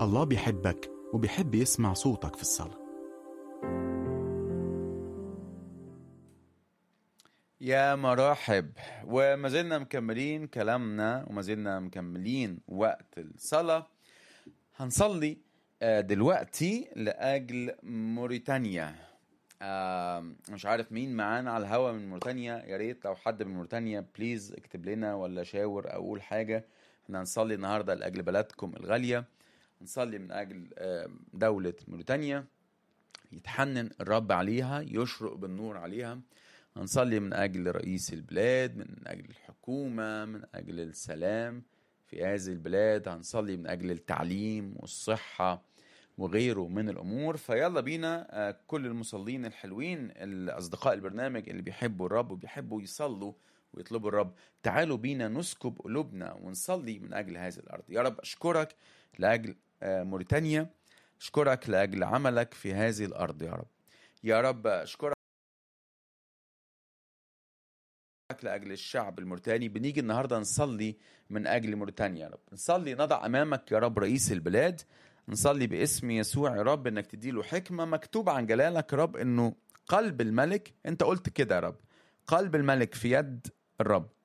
الله بيحبك وبيحب يسمع صوتك في الصلاة يا مراحب وما زلنا مكملين كلامنا وما زلنا مكملين وقت الصلاة هنصلي آه، دلوقتي لأجل موريتانيا آه، مش عارف مين معانا على الهوا من موريتانيا يا ريت لو حد من موريتانيا بليز اكتب لنا ولا شاور او قول حاجة احنا هنصلي النهاردة لأجل بلدكم الغالية هنصلي من أجل آه، دولة موريتانيا يتحنن الرب عليها يشرق بالنور عليها هنصلي من أجل رئيس البلاد من أجل الحكومة من أجل السلام في هذه البلاد هنصلي من أجل التعليم والصحة وغيره من الأمور فيلا بينا آه، كل المصلين الحلوين الأصدقاء البرنامج اللي بيحبوا الرب وبيحبوا يصلوا ويطلبوا الرب تعالوا بينا نسكب قلوبنا ونصلي من أجل هذه الأرض يا رب أشكرك لأجل آه، موريتانيا أشكرك لأجل عملك في هذه الأرض يا رب يا رب أشكرك لاجل الشعب الموريتاني بنيجي النهارده نصلي من اجل موريتانيا يا رب نصلي نضع امامك يا رب رئيس البلاد نصلي باسم يسوع يا رب انك تديله حكمه مكتوب عن جلالك يا رب انه قلب الملك انت قلت كده يا رب قلب الملك في يد الرب